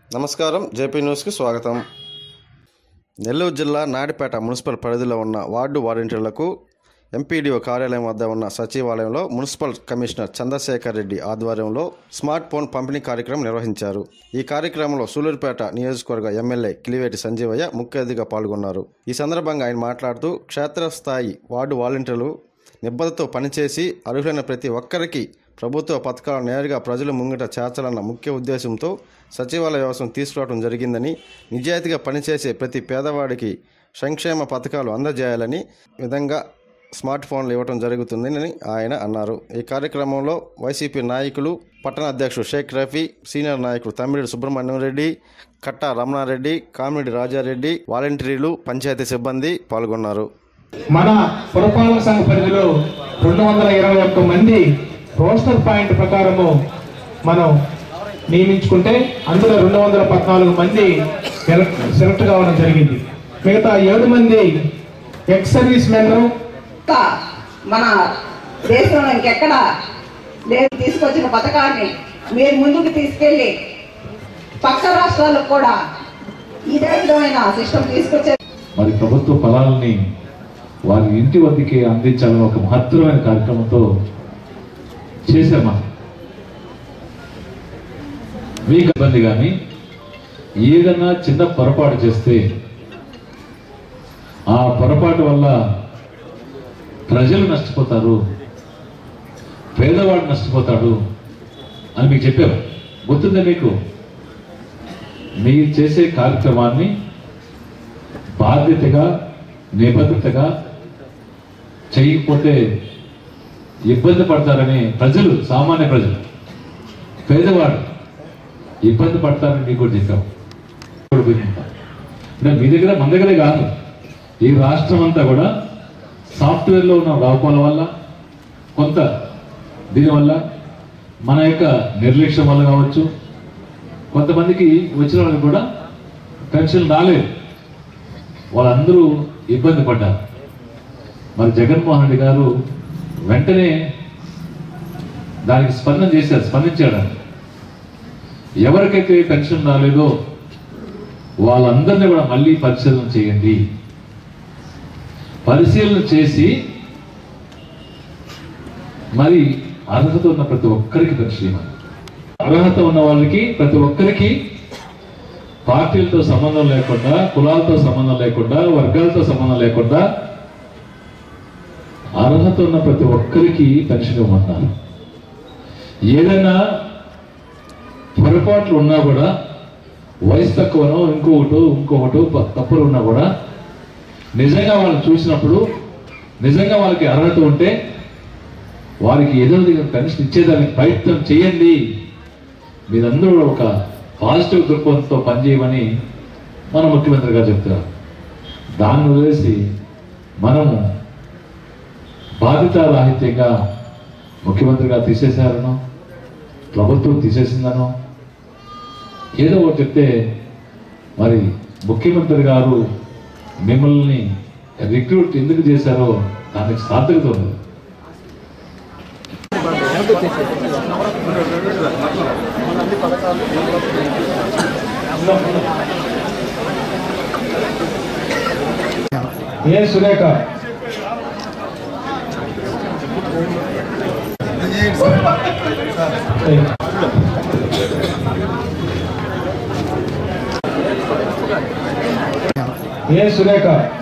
నమస్కారం జేపీ న్యూస్కి స్వాగతం నెల్లూరు జిల్లా నాడిపేట మున్సిపల్ పరిధిలో ఉన్న వార్డు వాలంటీర్లకు ఎంపీడీఓ కార్యాలయం వద్ద ఉన్న సచివాలయంలో మున్సిపల్ కమిషనర్ చంద్రశేఖర్ రెడ్డి ఆధ్వర్యంలో స్మార్ట్ ఫోన్ పంపిణీ కార్యక్రమం నిర్వహించారు ఈ కార్యక్రమంలో సూలూరుపేట నియోజకవర్గ ఎమ్మెల్యే కిలివేటి సంజీవయ్య ముఖ్య అతిథిగా పాల్గొన్నారు ఈ సందర్భంగా ఆయన మాట్లాడుతూ క్షేత్రస్థాయి వార్డు వాలంటీర్లు నిబద్ధతతో పనిచేసి అర్హులైన ప్రతి ఒక్కరికి ప్రభుత్వ పథకాలు నేరుగా ప్రజల ముంగిట చేర్చాలన్న ముఖ్య ఉద్దేశంతో సచివాలయ వ్యవస్థను తీసుకురావడం జరిగిందని నిజాయితీగా పనిచేసే ప్రతి పేదవాడికి సంక్షేమ పథకాలు అందజేయాలని విధంగా స్మార్ట్ ఫోన్లు ఇవ్వడం జరుగుతుందని ఆయన అన్నారు ఈ కార్యక్రమంలో వైసీపీ నాయకులు పట్టణ అధ్యక్షుడు షేక్ రఫీ సీనియర్ నాయకుడు తమ్మిడి సుబ్రహ్మణ్యం రెడ్డి కట్టా రమణారెడ్డి కామిరెడ్డి రాజారెడ్డి వాలంటీర్లు పంచాయతీ సిబ్బంది పాల్గొన్నారు మన పురపాలక సంఘ పరిధిలో రెండు వందల ఇరవై ఒక్క మంది రోస్టర్ పాయింట్ ప్రకారము మనం నియమించుకుంటే అందులో రెండు వందల పద్నాలుగు మంది సెలెక్ట్ సెలెక్ట్ కావడం జరిగింది మిగతా ఏడు మంది ఎక్స్ సర్వీస్ మెన్ ఇంకా మన దేశంలో ఇంకెక్కడ లేదు తీసుకొచ్చిన పథకాన్ని మీరు ముందుకు తీసుకెళ్ళి పక్క రాష్ట్రాలకు కూడా ఇదే విధమైన సిస్టమ్ తీసుకొచ్చే మరి ప్రభుత్వ ఫలాలని వారి ఇంటి వద్దకే అందించాలని ఒక మహత్తరమైన కార్యక్రమంతో చేశామా మీకు ఇబ్బంది కానీ ఏదన్నా చిన్న పొరపాటు చేస్తే ఆ పొరపాటు వల్ల ప్రజలు నష్టపోతారు పేదవాడు నష్టపోతాడు అని మీకు చెప్పారు గుర్తుందా మీకు మీరు చేసే కార్యక్రమాన్ని బాధ్యతగా నిబద్ధతగా చేయకపోతే ఇబ్బంది పడతారని ప్రజలు సామాన్య ప్రజలు పేదవాడు ఇబ్బంది పడతారని మీకు కూడా చెప్పాం అంటే మీ దగ్గర మన దగ్గరే కాదు ఈ రాష్ట్రం అంతా కూడా సాఫ్ట్వేర్లో ఉన్న లోపాల వల్ల కొంత దీనివల్ల మన యొక్క నిర్లక్ష్యం వల్ల కావచ్చు కొంతమందికి వచ్చిన వాళ్ళకి కూడా పెన్షన్ రాలేదు వాళ్ళందరూ ఇబ్బంది పడ్డారు మరి జగన్మోహన్ రెడ్డి గారు వెంటనే దానికి స్పందన చేశారు స్పందించాడు ఆయన. ఎవరికైతే పెన్షన్ రాలేదో వాళ్ళందరినీ కూడా మళ్ళీ పరిశీలన చేయండి పరిశీలన చేసి మరి అర్హత ఉన్న ప్రతి ఒక్కరికి పెన్షన్ ఇవ్వాలి అర్హత ఉన్న వాళ్ళకి ప్రతి ఒక్కరికి పార్టీలతో సంబంధం లేకుండా కులాలతో సంబంధం లేకుండా వర్గాలతో సంబంధం లేకుండా అర్హత ఉన్న ప్రతి ఒక్కరికి పెన్షన్ ఇవ్వమన్నారు ఏదైనా పొరపాట్లు ఉన్నా కూడా వయసు తక్కువనో ఇంకొకటి ఇంకొకటి ప- తప్పులు ఉన్నా కూడా నిజంగా వాళ్ళని చూసినప్పుడు నిజంగా వాళ్ళకి అర్హత ఉంటే వారికి ఏదో విధంగా పెన్షన్ ఇచ్చేదానికి ప్రయత్నం చేయండి మీరందరూ కూడా ఒక పాజిటివ్ దృక్పథంతో పనిచేయమని మన ముఖ్యమంత్రి గారు చెప్తున్నారు దాన్ని వదిలేసి మనము బాధితారాహిత్యంగా ముఖ్యమంత్రి గారు తీసేశారనో ప్రభుత్వం తీసేసిందనో ఏదో ఒకటి చెప్తే మరి ముఖ్యమంత్రి గారు మిమ్మల్ని రిక్రూట్ ఎందుకు చేశారో దానికి సార్థకత ఉంది ఏ సురేఖ ఏ సురేఖ